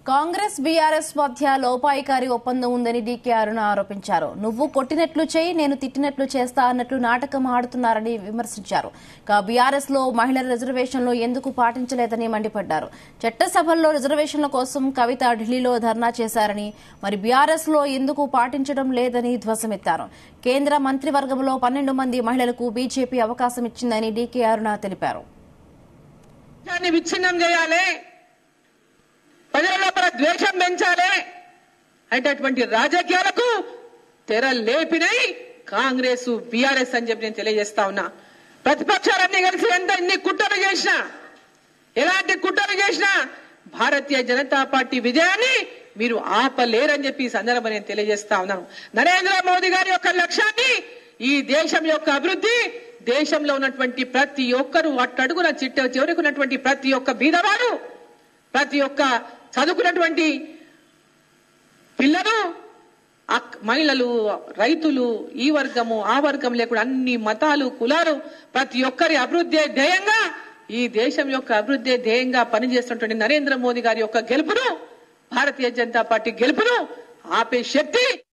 Congress BRS మధ్య లోపాయికారి ఒప్పందం ఉందని డీకే అరుణ ఆరోపించారు నువ్వు కొట్టినట్లు చేయి నేను తిట్టినట్లు చేస్తా అన్నట్లు నాటకం ఆడుతున్నారని విమర్శించారు ఇక బీఆర్ఎస్ లో మహిళల రిజర్వేషన్లు ఎందుకు పాటించలేదని మండిపడ్డారు చట్టసభల్లో రిజర్వేషన్ల కోసం కవిత ఢిల్లీలో ధర్నా చేశారని మరి బీఆర్ఎస్ లో ఎందుకు పాటించడం లేదని ధ్వసమెత్తారు కేంద్ర మంత్రివర్గంలో పన్నెండు మంది మహిళలకు బీజేపీ అవకాశం ఇచ్చిందని డీకే అరుణ తెలిపారు దేశాన్ని విచ్ఛిన్నం చేయాలి ప్రజల లోపల ద్వేషం పెంచాలి అనేటటువంటి రాజకీయాలకు తెర లేపినాయి కాంగ్రెస్ బీఆర్ఎస్ అని చెప్పి నేను తెలియజేస్తా ఉన్నా ప్రతిపక్షాలన్నీ కలిసి ఎంత ఎన్ని కుట్రలు చేసినా ఎలాంటి కుట్రలు చేసినా భారతీయ జనతా పార్టీ విజయాన్ని మీరు ఆపలేరని చెప్పి ఈ సందర్భం నేను తెలియజేస్తా ఉన్నాను నరేంద్ర మోదీ గారి యొక్క లక్ష్యాన్ని ఈ దేశం యొక్క అభివృద్ధి దేశంలో ఉన్నటువంటి ప్రతి ఒక్కరు అట్టడుగున చిట్ట చివరికి ఉన్నటువంటి ప్రతి ఒక్క బీదవాడు ప్రతి ఒక్క చదువుకున్నటువంటి పిల్లలు అక్- మహిళలు రైతులు ఈ వర్గము ఆ వర్గం లేకుండా అన్ని మతాలు కులాలు ప్రతి ఒక్కరి అభివృద్ధి ధ్యేయంగా ఈ దేశం యొక్క అభివృద్ధి ధ్యేయంగా పనిచేస్తున్నటువంటి నరేంద్ర మోదీ గారి యొక్క గెలుపును భారతీయ జనతా పార్టీ గెలుపును ఆపే శక్తి